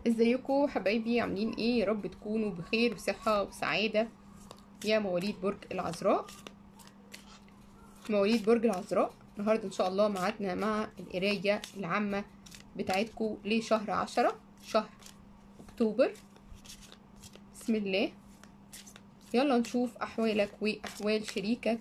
ازيكم حبايبي عاملين ايه يا رب تكونوا بخير وصحة وسعادة يا مواليد برج العذراء مواليد برج العذراء النهاردة ان شاء الله ميعادنا مع القراية العامة بتاعتكم لشهر عشرة شهر اكتوبر بسم الله يلا نشوف احوالك واحوال شريكك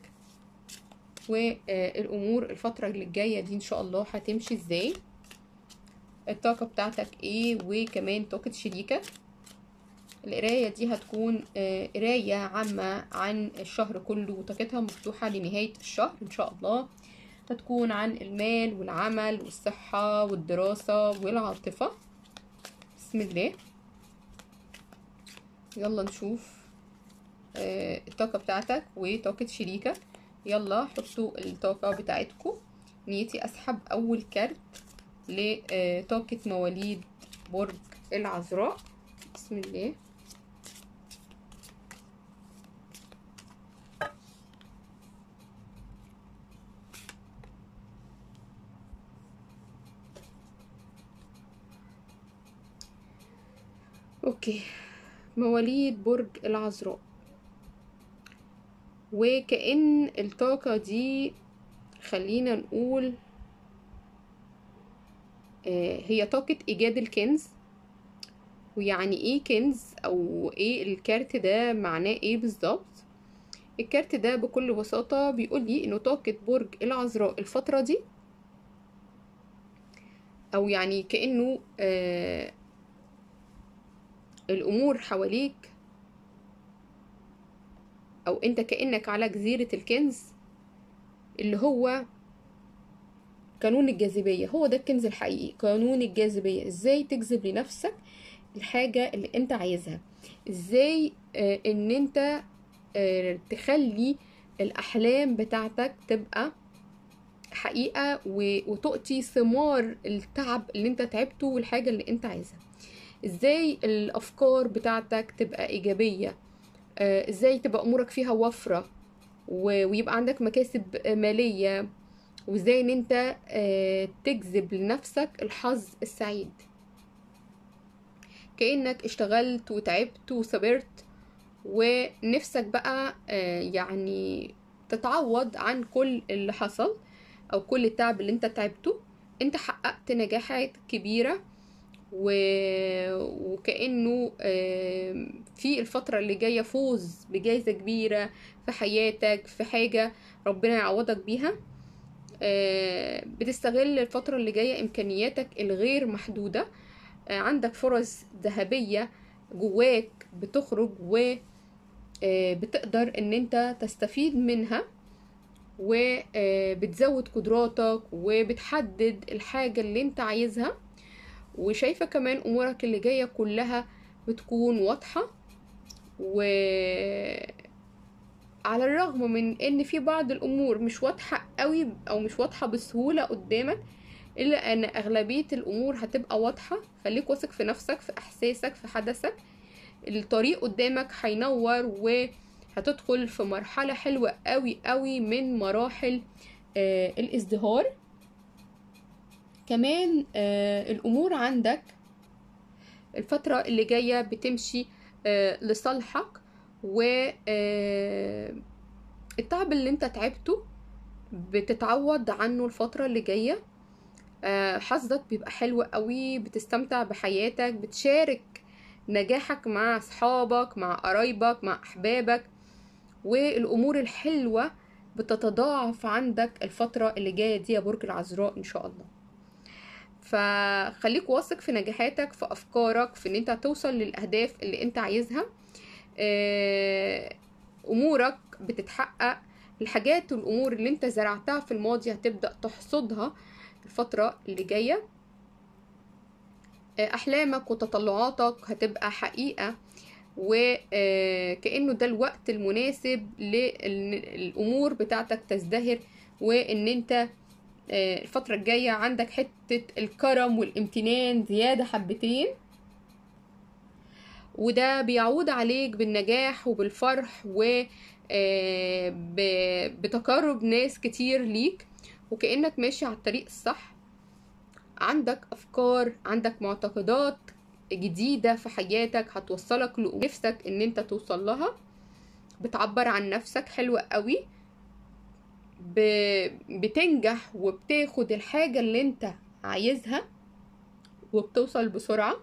والامور الفترة اللي الجاية دي ان شاء الله هتمشي ازاي الطاقة بتاعتك ايه وكمان طاقة شريكك القراية دي هتكون قراية عامة عن الشهر كله وطاقتها مفتوحة لنهاية الشهر ان شاء الله هتكون عن المال والعمل والصحة والدراسة والعاطفة بسم الله يلا نشوف الطاقة بتاعتك وطاقة شريكك يلا حطوا الطاقة بتاعتكم نيتي اسحب اول كارت لطاقة مواليد برج العذراء بسم الله اوكي مواليد برج العذراء وكأن الطاقة دي خلينا نقول هي طاقة إيجاد الكنز ويعني إيه كنز أو إيه الكارت ده معناه إيه بالظبط الكارت ده بكل بساطة بيقول لي إنه طاقة برج العذراء الفترة دي أو يعني كأنه آه الأمور حواليك أو أنت كأنك على جزيرة الكنز اللي هو قانون الجاذبية هو ده الكنز الحقيقي قانون الجاذبية ازاي تجذب لنفسك الحاجة اللي انت عايزها ازاي آه ان انت آه تخلي الاحلام بتاعتك تبقى حقيقة وتؤتي ثمار التعب اللي انت تعبته والحاجة اللي انت عايزها ازاي الافكار بتاعتك تبقى ايجابية آه ازاي تبقى امورك فيها وفرة ويبقى عندك مكاسب مالية وازاي ان انت آه تجذب لنفسك الحظ السعيد كأنك اشتغلت وتعبت وصبرت ونفسك بقى آه يعني تتعوض عن كل اللي حصل او كل التعب اللي انت تعبته انت حققت نجاحات كبيرة و... وكأنه آه في الفترة اللي جاية فوز بجائزة كبيرة في حياتك في حاجة ربنا يعوضك بيها بتستغل الفترة اللي جاية إمكانياتك الغير محدودة عندك فرص ذهبية جواك بتخرج و بتقدر ان انت تستفيد منها وبتزود قدراتك وبتحدد الحاجة اللي انت عايزها وشايفة كمان امورك اللي جاية كلها بتكون واضحة و على الرغم من ان في بعض الامور مش واضحه قوي او مش واضحه بسهوله قدامك الا ان اغلبيه الامور هتبقى واضحه خليك واثق في نفسك في احساسك في حدثك الطريق قدامك هينور وهتدخل في مرحله حلوه قوي قوي من مراحل آه الازدهار كمان آه الامور عندك الفتره اللي جايه بتمشي آه لصالحك و التعب اللي انت تعبته بتتعوض عنه الفترة اللي جاية حظك بيبقى حلو قوي بتستمتع بحياتك بتشارك نجاحك مع اصحابك مع قرايبك مع احبابك والامور الحلوة بتتضاعف عندك الفترة اللي جاية دي يا برج العذراء ان شاء الله فخليك واثق في نجاحاتك في افكارك في ان انت توصل للاهداف اللي انت عايزها امورك بتتحقق الحاجات والامور اللي انت زرعتها في الماضي هتبدا تحصدها الفتره اللي جايه احلامك وتطلعاتك هتبقى حقيقه وكانه ده الوقت المناسب للامور بتاعتك تزدهر وان انت الفتره الجايه عندك حته الكرم والامتنان زياده حبتين وده بيعود عليك بالنجاح وبالفرح و بتقرب ناس كتير ليك وكأنك ماشي على الطريق الصح عندك أفكار عندك معتقدات جديدة في حياتك هتوصلك لنفسك ان انت توصل لها بتعبر عن نفسك حلوة قوي ب... بتنجح وبتاخد الحاجة اللي انت عايزها وبتوصل بسرعة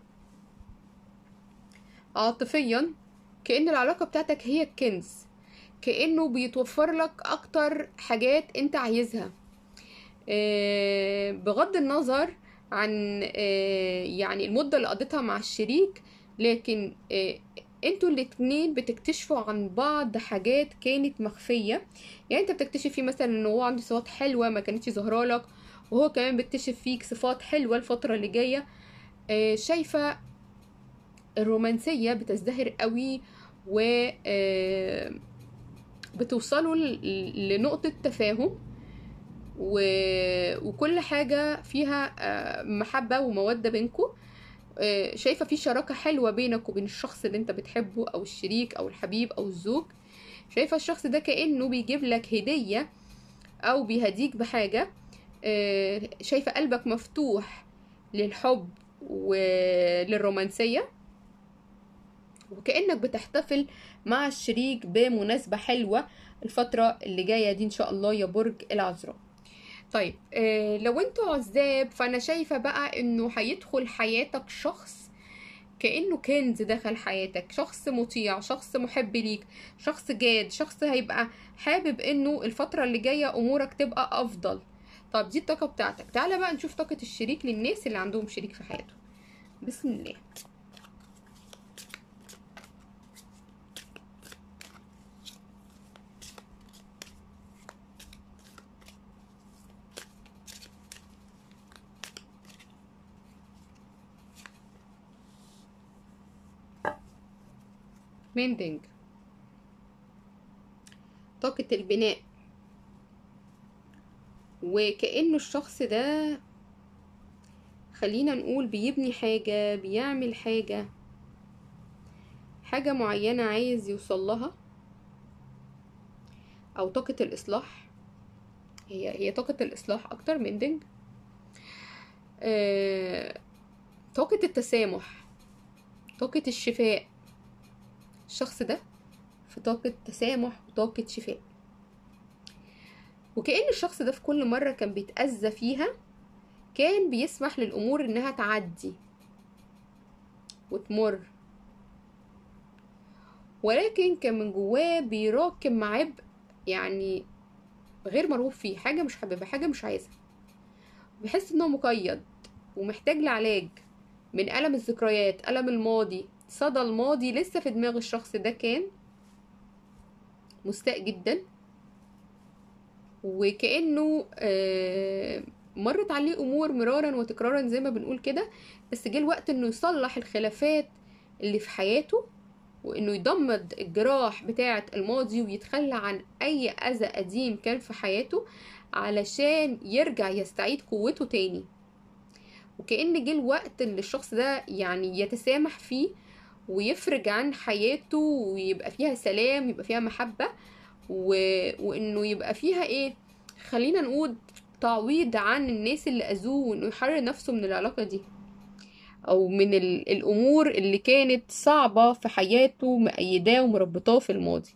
عاطفيا كأن العلاقة بتاعتك هي الكنز كأنه بيتوفر لك أكتر حاجات أنت عايزها آه، بغض النظر عن آه، يعني المدة اللي قضيتها مع الشريك لكن آه، انتوا الاتنين بتكتشفوا عن بعض حاجات كانت مخفية يعني انت بتكتشف فيه مثلا ان هو عنده صفات حلوة ما كانتش ظاهرة لك وهو كمان بيكتشف فيك صفات حلوة الفترة اللي جاية آه، شايفة الرومانسية بتزدهر قوي و آه، بتوصلوا ل- لنقطة تفاهم و... وكل حاجة فيها آه، محبة ومودة بينكم شايفة في شراكة حلوة بينك وبين الشخص اللي انت بتحبه او الشريك او الحبيب او الزوج شايفة الشخص ده كأنه بيجيب لك هدية او بيهديك بحاجة آه، شايفة قلبك مفتوح للحب وللرومانسية وكأنك بتحتفل مع الشريك بمناسبة حلوة الفترة اللي جاية دي إن شاء الله يا برج العذراء طيب آه لو انتوا عزاب فأنا شايفة بقى إنه هيدخل حياتك شخص كأنه كنز دخل حياتك شخص مطيع شخص محب ليك شخص جاد شخص هيبقى حابب إنه الفترة اللي جاية أمورك تبقى أفضل طب دي الطاقة بتاعتك تعالى بقى نشوف طاقة الشريك للناس اللي عندهم شريك في حياته بسم الله ميندنج طاقة البناء وكأنه الشخص ده خلينا نقول بيبني حاجة بيعمل حاجة حاجة معينة عايز يوصل لها أو طاقة الإصلاح هي هي طاقة الإصلاح أكتر من دنج آه، طاقة التسامح طاقة الشفاء الشخص ده في طاقة تسامح وطاقة شفاء وكأن الشخص ده في كل مرة كان بيتأذى فيها كان بيسمح للأمور إنها تعدي وتمر ولكن كان من جواه بيراكم عبء يعني غير مرغوب فيه حاجة مش حاببها حاجة مش عايزها بيحس إنه مقيد ومحتاج لعلاج من ألم الذكريات ألم الماضي صدى الماضي لسه في دماغ الشخص ده كان مستاء جدا وكأنه آه، مرت عليه أمور مرارا وتكرارا زي ما بنقول كده بس جه الوقت إنه يصلح الخلافات اللي في حياته وإنه يضمد الجراح بتاعة الماضي ويتخلى عن أي أذى قديم كان في حياته علشان يرجع يستعيد قوته تاني وكأن جه الوقت اللي الشخص ده يعني يتسامح فيه ويفرج عن حياته ويبقى فيها سلام يبقى فيها محبة و... وانه يبقى فيها ايه خلينا نقول تعويض عن الناس اللي اذوه وانه يحرر نفسه من العلاقة دي او من ال... الامور اللي كانت صعبة في حياته مأيداه ومربطاه في الماضي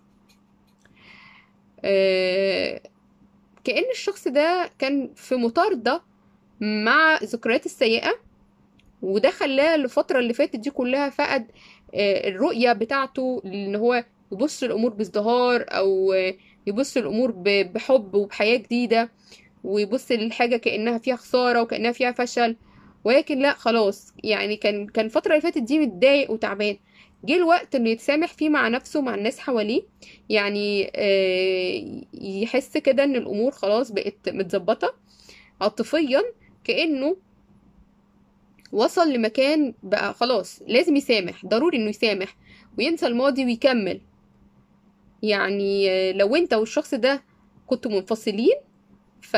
آه... كأن الشخص ده كان في مطاردة مع الذكريات السيئة وده خلاه الفترة اللي فاتت دي كلها فقد آه، الرؤية بتاعته ان هو يبص الامور بازدهار او آه، يبص الامور ب- بحب وبحياة جديدة ويبص للحاجة كأنها فيها خسارة وكأنها فيها فشل ولكن لا خلاص يعني كان كان الفترة اللي فاتت دي متضايق وتعبان جه الوقت انه يتسامح فيه مع نفسه مع الناس حواليه يعني آه، يحس كده ان الامور خلاص بقت متظبطة عاطفيا كأنه وصل لمكان بقى خلاص لازم يسامح ضروري انه يسامح وينسى الماضي ويكمل يعني آه، لو انت والشخص ده كنتوا منفصلين ف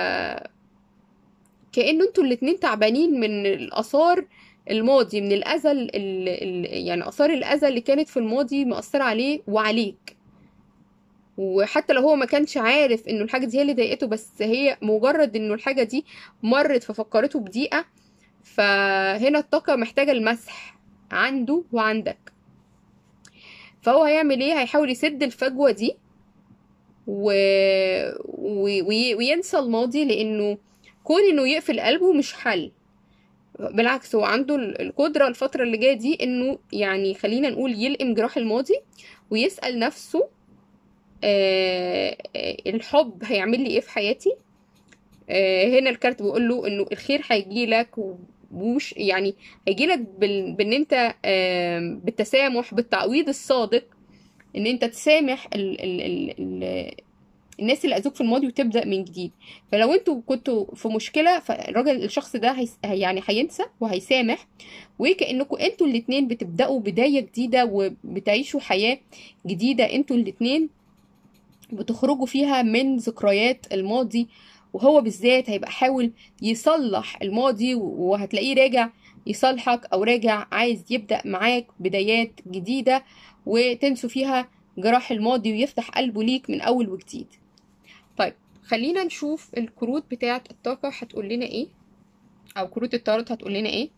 كأنه انتوا الاتنين تعبانين من الآثار الماضي من الأذى ال... ال... ال- يعني آثار الأذى اللي كانت في الماضي مأثرة عليه وعليك وحتى لو هو ما كانش عارف انه الحاجة دي هي اللي ضايقته بس هي مجرد انه الحاجة دي مرت ففكرته بضيقة فهنا الطاقة محتاجة المسح عنده وعندك فهو هيعمل ايه هيحاول يسد الفجوة دي و... و... وي... وينسى الماضي لانه كون انه يقفل قلبه مش حل بالعكس هو عنده ال- القدرة الفترة اللي جاية دي انه يعني خلينا نقول يلقم جراح الماضي ويسأل نفسه آه آه، الحب هيعمل لي ايه في حياتي آه هنا الكارت بيقول له انه الخير هيجيلك ومش يعني هيجيلك بال... بان انت آه بالتسامح بالتعويض الصادق ان انت تسامح ال... ال... ال... ال... الناس اللي اذوك في الماضي وتبدا من جديد فلو انتوا كنتوا في مشكله فالراجل الشخص ده هيس... يعني هينسى وهيسامح وكانكم انتوا الاتنين بتبداوا بدايه جديده وبتعيشوا حياه جديده انتوا الاتنين بتخرجوا فيها من ذكريات الماضي وهو بالذات هيبقى حاول يصلح الماضي وهتلاقيه راجع يصلحك او راجع عايز يبدا معاك بدايات جديده وتنسوا فيها جراح الماضي ويفتح قلبه ليك من اول وجديد طيب خلينا نشوف الكروت بتاعه الطاقه هتقول لنا ايه او كروت التارot هتقول لنا ايه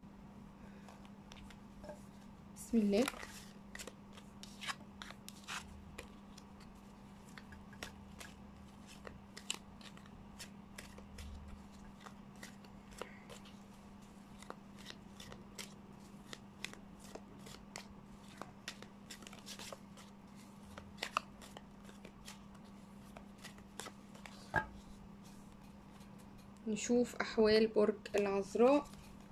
بسم الله نشوف أحوال برج العذراء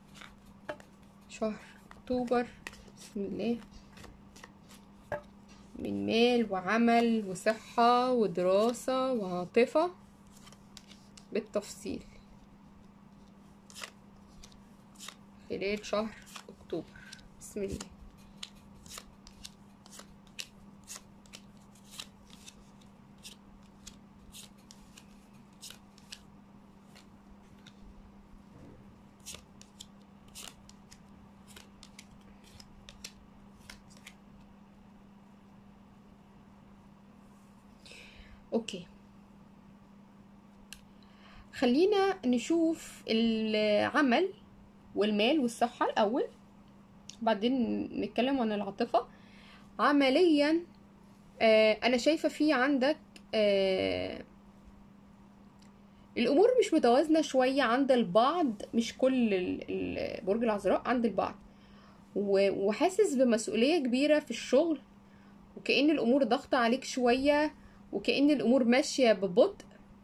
شهر أكتوبر بسم الله من مال وعمل وصحة ودراسة وعاطفة بالتفصيل خلال شهر أكتوبر بسم الله اوكي خلينا نشوف العمل والمال والصحة الأول بعدين نتكلم عن العاطفة عمليا آه أنا شايفة في عندك آه الأمور مش متوازنة شوية عند البعض مش كل ال- ال- برج العذراء عند البعض و- وحاسس بمسؤولية كبيرة في الشغل وكأن الأمور ضغط عليك شوية وكأن الأمور ماشية ببطء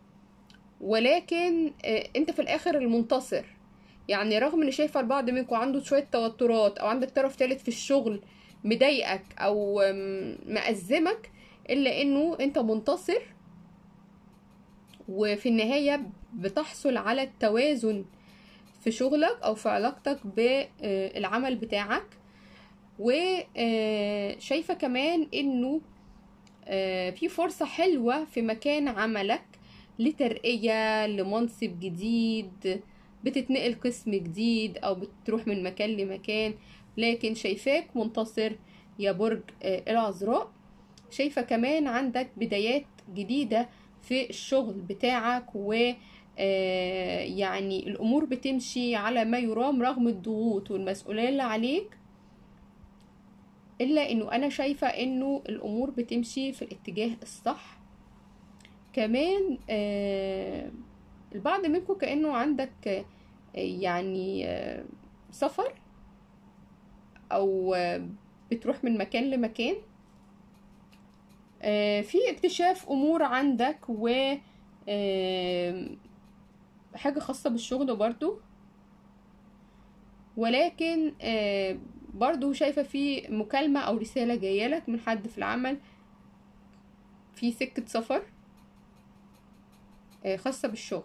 ولكن آه، انت في الآخر المنتصر يعني رغم ان شايفة البعض منكم عنده شوية توترات او عندك طرف تالت في الشغل مضايقك او آم، مأزمك الا انه انت منتصر وفي النهاية بتحصل على التوازن في شغلك او في علاقتك بالعمل بتاعك وشايفة كمان انه آه، في فرصة حلوة في مكان عملك لترقية لمنصب جديد بتتنقل قسم جديد او بتروح من مكان لمكان لكن شايفاك منتصر يا برج آه، العذراء شايفة كمان عندك بدايات جديدة في الشغل بتاعك و آه، يعني الامور بتمشي على ما يرام رغم الضغوط والمسؤولية اللي عليك الا انه انا شايفة انه الامور بتمشي في الاتجاه الصح كمان آه البعض منكم كأنه عندك آه يعني آه سفر او آه بتروح من مكان لمكان آه في اكتشاف امور عندك و آه حاجة خاصة بالشغل برضو ولكن آه برضو شايفة في مكالمة أو رسالة جاية لك من حد في العمل في سكة سفر آه، خاصة بالشغل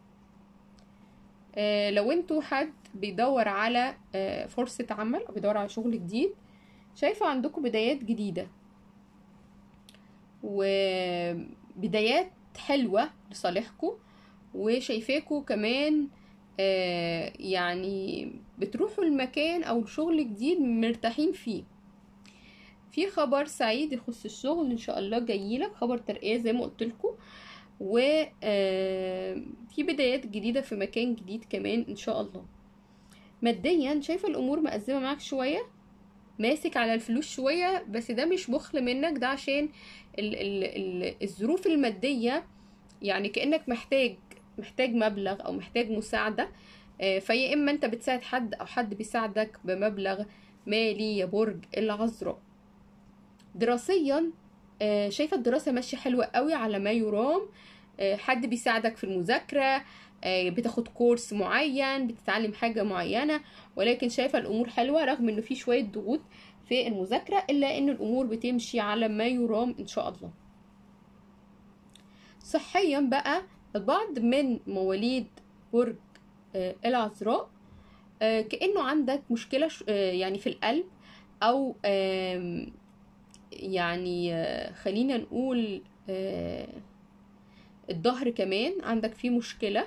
آه، لو انتوا حد بيدور على آه، فرصة عمل أو بيدور على شغل جديد شايفة عندكم بدايات جديدة وبدايات حلوة لصالحكم وشايفاكوا كمان آه، يعني بتروحوا المكان او الشغل جديد مرتاحين فيه في خبر سعيد يخص الشغل ان شاء الله جايلك خبر ترقية زي ما قلت لكم وفي بدايات جديدة في مكان جديد كمان ان شاء الله ماديا شايفة الامور مأزمة معاك شوية ماسك على الفلوس شوية بس ده مش بخل منك ده عشان ال ال ال الظروف المادية يعني كأنك محتاج محتاج مبلغ أو محتاج مساعدة آه، فيا إما أنت بتساعد حد أو حد بيساعدك بمبلغ مالي يا برج العذراء دراسيا آه، شايفة الدراسة ماشية حلوة قوي على ما يرام آه، حد بيساعدك في المذاكرة آه، بتاخد كورس معين بتتعلم حاجة معينة ولكن شايفة الأمور حلوة رغم إنه في شوية ضغوط في المذاكرة إلا إن الأمور بتمشي على ما يرام إن شاء الله صحيا بقى البعض من مواليد برج آه، العذراء آه، كأنه عندك مشكلة ش- آه، يعني في القلب أو آم، يعني آه، خلينا نقول آه، الظهر كمان عندك فيه مشكلة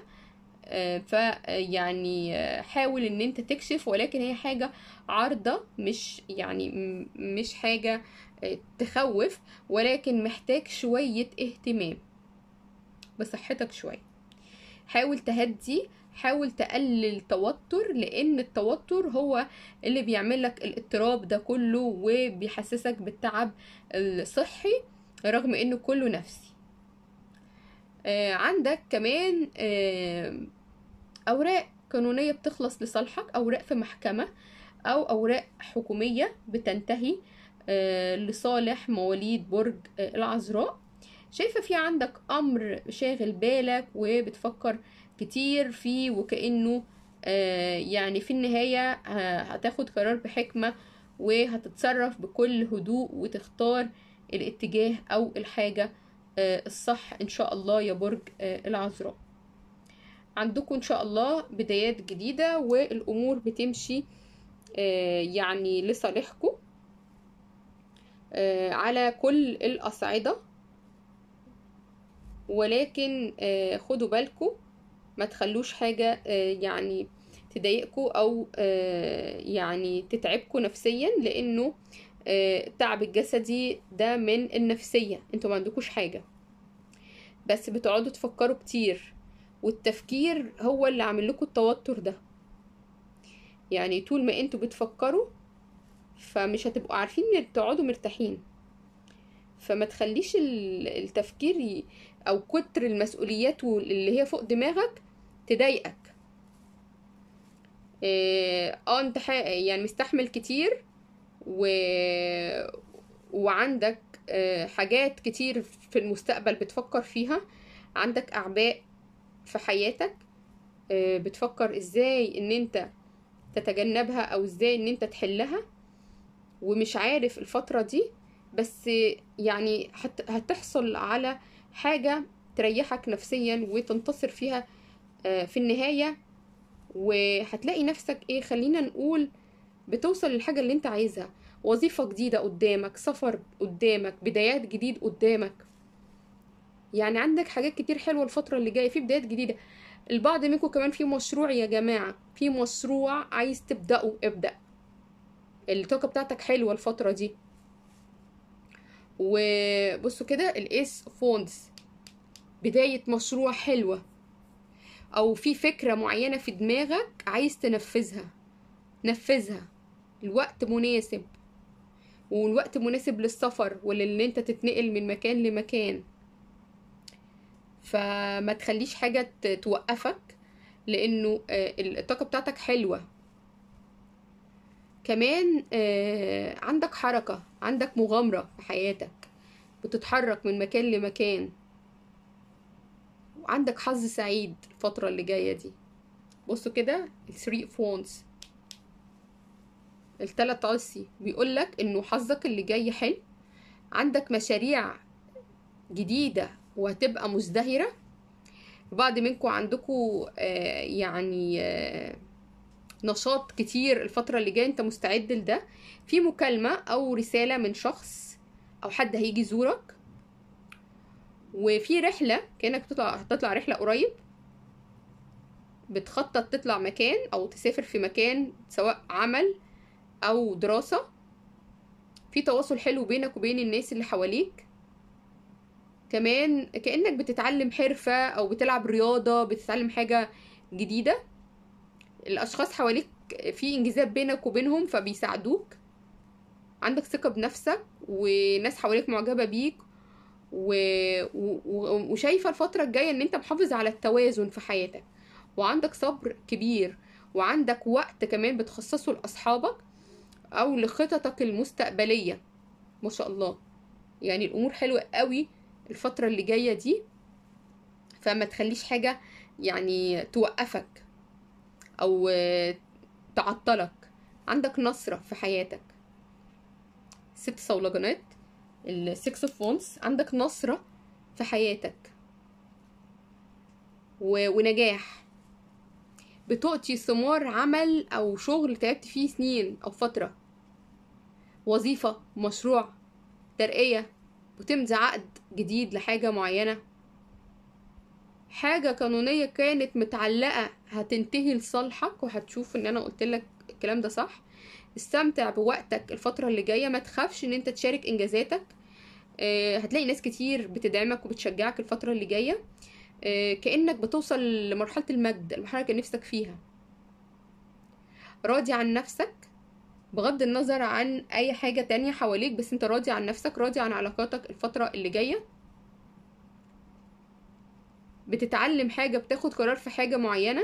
فيعني حاول ان انت تكشف ولكن هي حاجة عارضة مش يعني م- مش حاجة آه، تخوف ولكن محتاج شوية اهتمام بصحتك شوية حاول تهدي حاول تقلل توتر لان التوتر هو اللي بيعمل لك الاضطراب ده كله وبيحسسك بالتعب الصحي رغم انه كله نفسي آه، عندك كمان آه، اوراق قانونيه بتخلص لصالحك اوراق في محكمه او اوراق حكوميه بتنتهي آه، لصالح مواليد برج آه، العذراء شايفه في عندك امر شاغل بالك وبتفكر كتير فيه وكانه آه، يعني في النهايه ه- هتاخد قرار بحكمه وهتتصرف بكل هدوء وتختار الاتجاه او الحاجه آه، الصح ان شاء الله يا برج آه، العذراء عندكم ان شاء الله بدايات جديدة والامور بتمشي آه، يعني لصالحكم آه، على كل الاصعدة ولكن آه، خدوا بالكم ما تخلوش حاجة آه، يعني تضايقكم او آه، يعني تتعبكم نفسيا لانه آه، التعب الجسدي ده من النفسية انتوا ما عندكوش حاجة بس بتقعدوا تفكروا كتير والتفكير هو اللي عامل لكم التوتر ده يعني طول ما انتوا بتفكروا فمش هتبقوا عارفين ان تقعدوا مرتاحين فما تخليش ال- التفكير ي- او كتر المسؤوليات وال- اللي هي فوق دماغك تضايقك اه آه، انت ح- يعني مستحمل كتير و... وعندك آه، حاجات كتير في المستقبل بتفكر فيها عندك اعباء في حياتك آه، بتفكر ازاي ان انت تتجنبها او ازاي ان انت تحلها ومش عارف الفترة دي بس يعني هت- هتحصل على حاجة تريحك نفسيا وتنتصر فيها آه، في النهاية وهتلاقي نفسك ايه خلينا نقول بتوصل للحاجة اللي انت عايزها وظيفة جديدة قدامك سفر قدامك بدايات جديد قدامك يعني عندك حاجات كتير حلوة الفترة اللي جاية في بدايات جديدة البعض منكم كمان في مشروع يا جماعة في مشروع عايز تبدأه ابدأ الطاقة بتاعتك حلوة الفترة دي وبصوا كده الايس فونز بداية مشروع حلوة او في فكرة معينة في دماغك عايز تنفذها نفذها الوقت مناسب والوقت مناسب للسفر ولان انت تتنقل من مكان لمكان فما تخليش حاجة ت- توقفك لانه آه، الطاقة بتاعتك حلوة كمان آه، عندك حركة عندك مغامرة في حياتك بتتحرك من مكان لمكان وعندك حظ سعيد الفترة اللي جاية دي بصوا كده الثري فونز التلات عصي بيقولك انه حظك اللي جاي حلو عندك مشاريع جديدة وهتبقى مزدهرة بعض منكم عندكم آه يعني آه نشاط كتير الفترة اللي جاية انت مستعد لده في مكالمة او رسالة من شخص او حد هيجي يزورك وفي رحلة كأنك تطلع هتطلع رحلة قريب بتخطط تطلع مكان او تسافر في مكان سواء عمل او دراسة في تواصل حلو بينك وبين الناس اللي حواليك كمان كأنك بتتعلم حرفة او بتلعب رياضة بتتعلم حاجة جديدة الاشخاص حواليك في انجذاب بينك وبينهم فبيساعدوك عندك ثقة بنفسك وناس حواليك معجبة بيك و... و... و- وشايفة الفترة الجاية ان انت محافظ على التوازن في حياتك وعندك صبر كبير وعندك وقت كمان بتخصصه لأصحابك أو لخططك المستقبلية ما شاء الله يعني الأمور حلوة قوي الفترة اللي جاية دي فما تخليش حاجة يعني توقفك أو آه، تعطلك عندك نصرة في حياتك ست صولجانات السكس اوف وونس عندك نصرة في حياتك و... ونجاح بتؤتي ثمار عمل أو شغل تعبت فيه سنين أو فترة وظيفة مشروع ترقية وتمضي عقد جديد لحاجة معينة حاجة قانونية كانت متعلقة هتنتهي لصالحك وهتشوف ان انا قلت لك الكلام ده صح استمتع بوقتك الفترة اللي جاية ما تخافش ان انت تشارك انجازاتك آه، هتلاقي ناس كتير بتدعمك وبتشجعك الفترة اللي جاية آه، كأنك بتوصل لمرحلة المجد المرحلة اللي كان نفسك فيها راضي عن نفسك بغض النظر عن اي حاجة تانية حواليك بس انت راضي عن نفسك راضي عن علاقاتك الفترة اللي جاية بتتعلم حاجة بتاخد قرار في حاجة معينة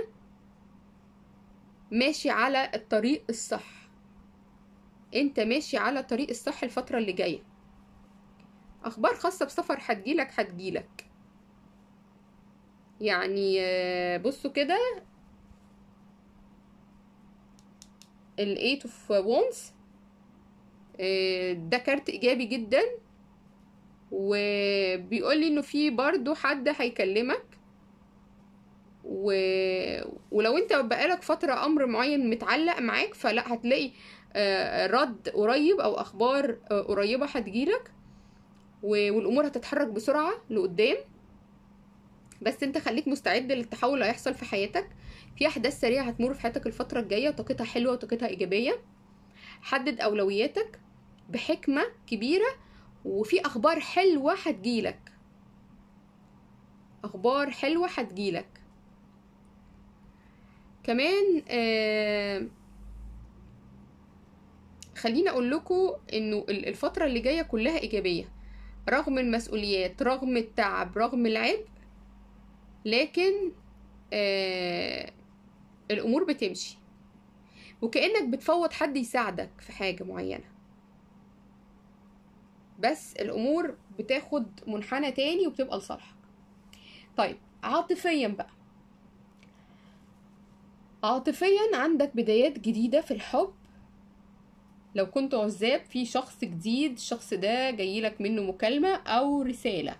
ماشي على الطريق الصح انت ماشي على الطريق الصح الفترة اللي جاية اخبار خاصة بسفر هتجيلك هتجيلك يعني آه، بصوا كده الايت اوف وونز ده كارت ايجابي جدا وبيقول لي انه في برضو حد هيكلمك و... ولو انت بقالك فترة امر معين متعلق معاك فلا هتلاقي آه، رد قريب او اخبار آه، قريبة هتجيلك و- والامور هتتحرك بسرعة لقدام بس انت خليك مستعد للتحول اللي هيحصل في حياتك في احداث سريعة هتمر في حياتك الفترة الجاية طاقتها حلوة وطاقتها ايجابية حدد اولوياتك بحكمة كبيرة وفي اخبار حلوة هتجيلك اخبار حلوة هتجيلك كمان آه خليني اقول لكم انه ال- الفترة اللي جاية كلها ايجابية رغم المسؤوليات رغم التعب رغم العبء لكن آه الامور بتمشي وكأنك بتفوض حد يساعدك في حاجة معينة بس الامور بتاخد منحنى تاني وبتبقى لصالحك طيب عاطفيا بقى عاطفيا عندك بدايات جديدة في الحب لو كنت عزاب في شخص جديد الشخص ده جايلك منه مكالمة أو رسالة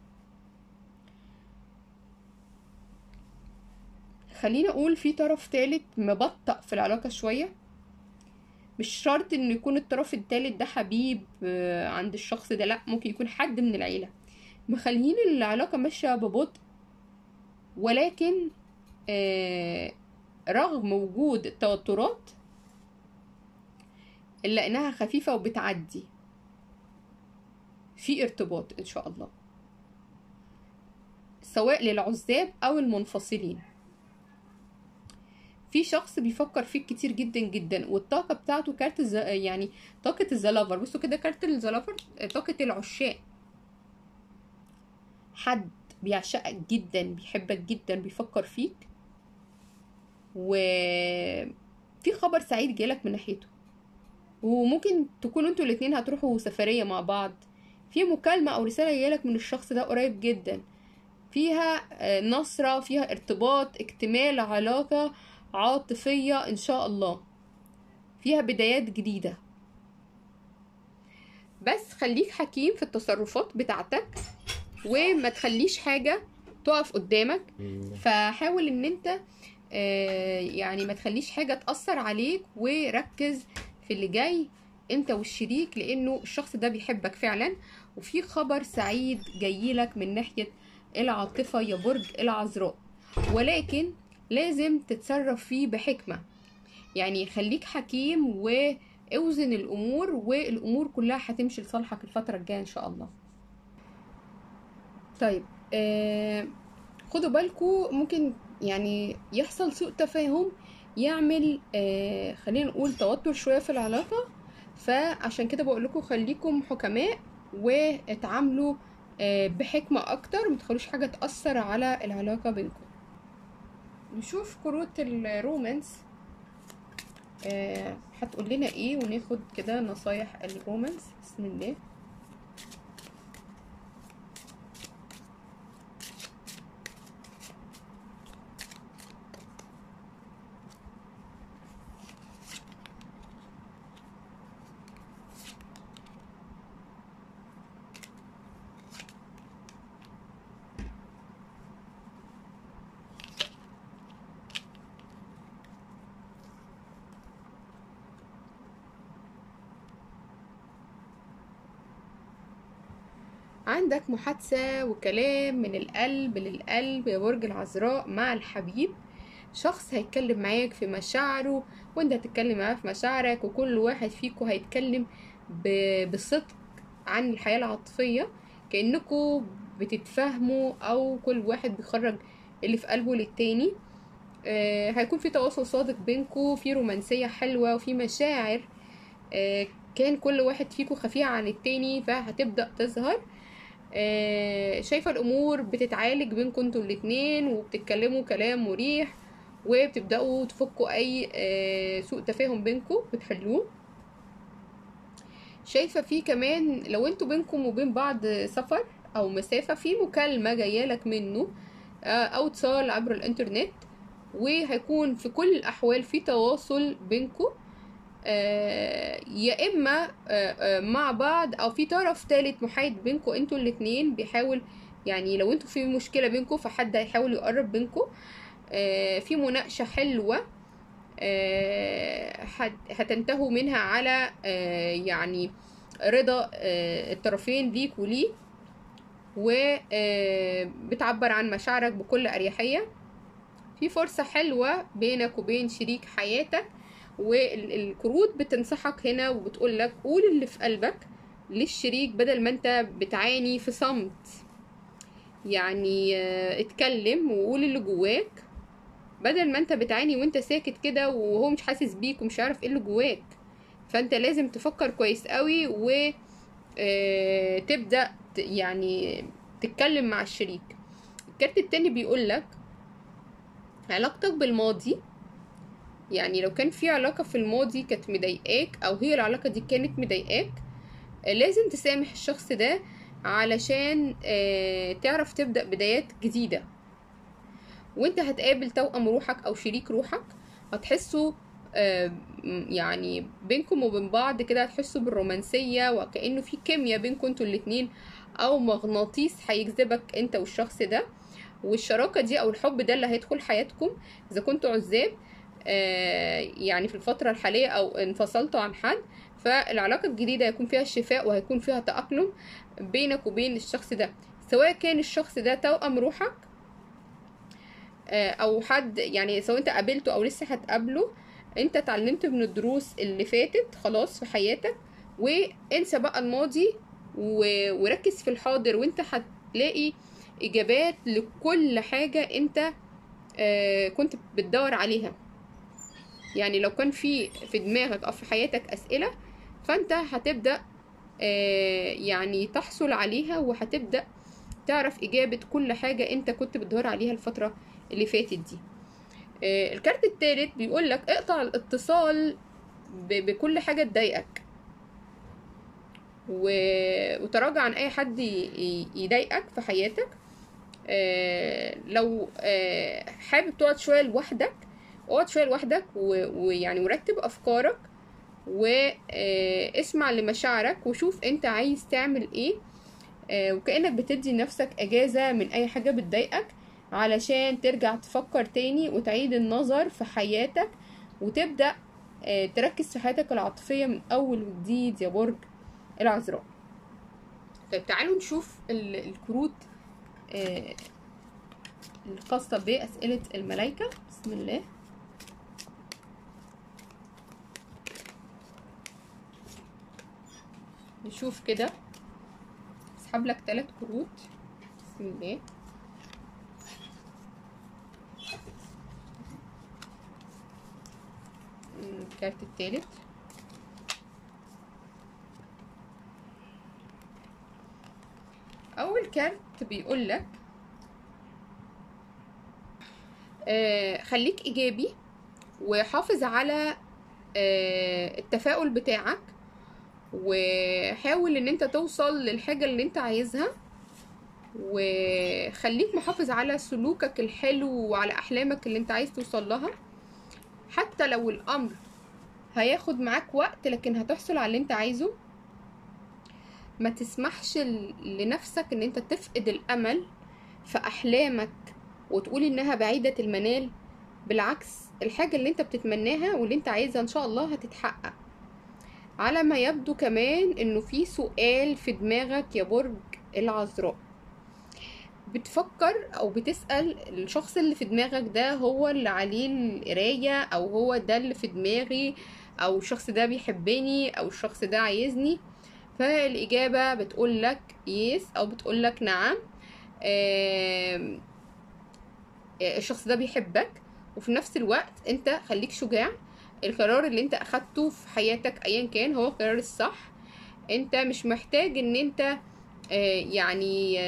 خليني أقول في طرف تالت مبطأ في العلاقة شوية مش شرط إنه يكون الطرف التالت ده حبيب آه، عند الشخص ده لأ ممكن يكون حد من العيلة مخليين العلاقة ماشية ببطء ولكن آه، رغم وجود التوترات إلا إنها خفيفة وبتعدي في ارتباط إن شاء الله سواء للعزاب أو المنفصلين في شخص بيفكر فيك كتير جدا جدا والطاقة بتاعته كارت الز... يعني طاقة الزلافر بصوا كده كارت الزلافر طاقة العشاق حد بيعشقك جدا بيحبك جدا بيفكر فيك وفي خبر سعيد جالك من ناحيته وممكن تكونوا انتوا الاتنين هتروحوا سفرية مع بعض في مكالمة او رسالة جايلك من الشخص ده قريب جدا فيها آه، نصرة فيها ارتباط اكتمال علاقة عاطفية ان شاء الله فيها بدايات جديدة بس خليك حكيم في التصرفات بتاعتك وما تخليش حاجة تقف قدامك فحاول ان انت آه، يعني ما تخليش حاجة تأثر عليك وركز في اللي جاي انت والشريك لانه الشخص ده بيحبك فعلا وفي خبر سعيد جايلك من ناحية العاطفة يا برج العذراء ولكن لازم تتصرف فيه بحكمة يعني خليك حكيم واوزن الامور والامور كلها هتمشي لصالحك الفترة الجاية ان شاء الله طيب آه خدوا بالكم ممكن يعني يحصل سوء تفاهم يعمل آه خلينا نقول توتر شوية في العلاقة فعشان كده بقول لكم خليكم حكماء واتعاملوا آه، بحكمة اكتر متخلوش حاجة تأثر على العلاقة بينكم نشوف كروت الرومانس آه، هتقول لنا ايه وناخد كده نصايح الرومانس بسم الله عندك محادثة وكلام من القلب للقلب يا برج العذراء مع الحبيب شخص هيتكلم معاك في مشاعره وانت هتتكلم معاه في مشاعرك وكل واحد فيكم هيتكلم ب- بصدق عن الحياة العاطفية كأنكم بتتفاهموا أو كل واحد بيخرج اللي في قلبه للتاني آه، هيكون في تواصل صادق بينكم في رومانسية حلوة وفي مشاعر آه، كان كل واحد فيكم خفية عن التاني فهتبدأ تظهر آه، شايفة الأمور بتتعالج بينكم انتوا الاتنين وبتتكلموا كلام مريح وبتبدأوا تفكوا أي آه، سوء تفاهم بينكم بتحلوه شايفة في كمان لو انتوا بينكم وبين بعض سفر أو مسافة في مكالمة جايالك منه آه، أو اتصال عبر الإنترنت وهيكون في كل الأحوال في تواصل بينكم آه، يا اما آه، آه، مع بعض او في طرف تالت محايد بينكم انتوا الاتنين بيحاول يعني لو انتوا في مشكلة بينكم فحد هيحاول يقرب بينكم آه، في مناقشة حلوة آه، هت- هتنتهوا منها على آه، يعني رضا آه، الطرفين ليك وليه وبتعبر عن مشاعرك بكل أريحية في فرصة حلوة بينك وبين شريك حياتك والكروت بتنصحك هنا وبتقول لك قول اللي في قلبك للشريك بدل ما انت بتعاني في صمت يعني آه، اتكلم وقول اللي جواك بدل ما انت بتعاني وانت ساكت كده وهو مش حاسس بيك ومش عارف ايه اللي جواك فانت لازم تفكر كويس قوي و آه، تبدأ ت- يعني تتكلم مع الشريك الكارت التاني بيقول لك علاقتك بالماضي يعني لو كان في علاقة في الماضي كانت مضايقاك أو هي العلاقة دي كانت مضايقاك آه، لازم تسامح الشخص ده علشان آه، تعرف تبدأ بدايات جديدة وانت هتقابل توأم روحك أو شريك روحك هتحسوا آه، م- يعني بينكم وبين بعض كده هتحسوا بالرومانسية وكأنه في كيمياء بينكم انتوا الاتنين أو مغناطيس هيجذبك انت والشخص ده والشراكة دي أو الحب ده اللي هيدخل حياتكم إذا كنتوا عزاب آه، يعني في الفترة الحالية أو انفصلتوا عن حد فالعلاقة الجديدة هيكون فيها شفاء وهيكون فيها تأقلم بينك وبين الشخص ده سواء كان الشخص ده توأم روحك آه، أو حد يعني سواء أنت قابلته أو لسه هتقابله أنت اتعلمت من الدروس اللي فاتت خلاص في حياتك وانسى بقى الماضي و- وركز في الحاضر وانت هتلاقي إجابات لكل حاجة انت آه، كنت بتدور عليها يعني لو كان في في دماغك او في حياتك اسئله فانت هتبدا آه، يعني تحصل عليها وهتبدا تعرف اجابه كل حاجه انت كنت بتدور عليها الفتره اللي فاتت دي آه، الكارت التالت بيقول لك اقطع الاتصال ب- بكل حاجه تضايقك و- وتراجع عن اي حد ي- ي- يضايقك في حياتك آه، لو آه، حابب تقعد شويه لوحدك اقعد شويه لوحدك و- ويعني ورتب افكارك واسمع لمشاعرك وشوف انت عايز تعمل ايه آه، وكأنك بتدي نفسك اجازة من اي حاجة بتضايقك علشان ترجع تفكر تاني وتعيد النظر في حياتك وتبدأ آه، تركز في حياتك العاطفية من اول وجديد يا برج العذراء طيب تعالوا نشوف ال- الكروت آه، الخاصة بأسئلة الملايكة بسم الله نشوف كده اسحب لك ثلاث كروت بسم الله مم، الكارت التالت كارت بيقول لك آه خليك ايجابي وحافظ على آه التفاؤل بتاعك وحاول ان انت توصل للحاجة اللي انت عايزها وخليك محافظ على سلوكك الحلو وعلى احلامك اللي انت عايز توصل لها حتى لو الامر هياخد معاك وقت لكن هتحصل على اللي انت عايزه ما تسمحش لنفسك ان انت تفقد الامل في احلامك وتقول انها بعيدة المنال بالعكس الحاجة اللي انت بتتمناها واللي انت عايزها ان شاء الله هتتحقق على ما يبدو كمان انه في سؤال في دماغك يا برج العذراء بتفكر او بتسأل الشخص اللي في دماغك ده هو اللي عليه القراية او هو ده اللي في دماغي او الشخص ده بيحبني او الشخص ده عايزني فالإجابة بتقول لك يس أو بتقول لك نعم الشخص ده بيحبك وفي نفس الوقت انت خليك شجاع القرار اللي انت اخدته في حياتك ايا كان هو القرار الصح انت مش محتاج ان انت يعني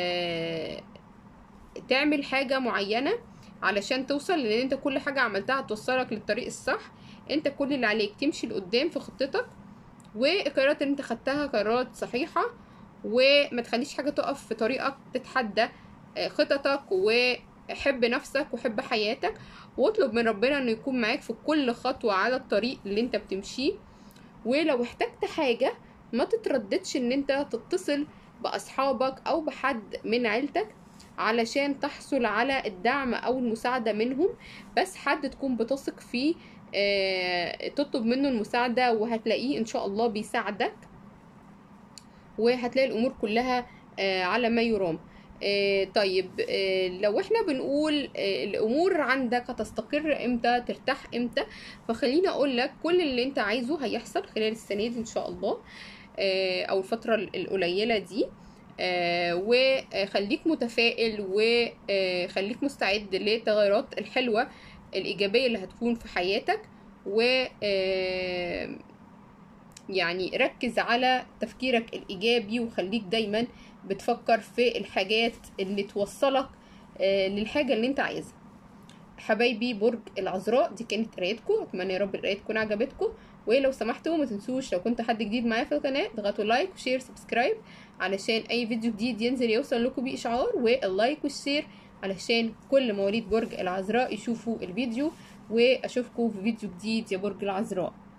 تعمل حاجة معينة علشان توصل لان انت كل حاجة عملتها هتوصلك للطريق الصح انت كل اللي عليك تمشي لقدام في خطتك والقرارات اللي انت خدتها قرارات صحيحة وما تخليش حاجة تقف في طريقك تتحدى خططك وحب نفسك وحب حياتك واطلب من ربنا انه يكون معاك في كل خطوة على الطريق اللي انت بتمشيه ولو احتجت حاجة ما تترددش ان انت تتصل باصحابك او بحد من عيلتك علشان تحصل على الدعم او المساعدة منهم بس حد تكون بتثق فيه آه تطلب منه المساعدة وهتلاقيه ان شاء الله بيساعدك وهتلاقي الامور كلها آه على ما يرام آه طيب آه لو احنا بنقول آه الامور عندك هتستقر امتى ترتاح امتى فخليني اقول لك كل اللي انت عايزه هيحصل خلال السنه دي ان شاء الله آه او الفتره القليله دي آه وخليك متفائل وخليك مستعد للتغيرات الحلوه الايجابيه اللي هتكون في حياتك و آه يعني ركز على تفكيرك الايجابي وخليك دايما بتفكر في الحاجات اللي توصلك آه للحاجه اللي انت عايزها حبايبي برج العذراء دي كانت قرايتكم اتمنى يا رب القرايه تكون عجبتكم ولو سمحتوا ما تنسوش لو كنت حد جديد معايا في القناه اضغطوا لايك وشير سبسكرايب علشان اي فيديو جديد ينزل يوصل لكم باشعار واللايك والشير علشان كل مواليد برج العذراء يشوفوا الفيديو واشوفكم في فيديو جديد يا برج العذراء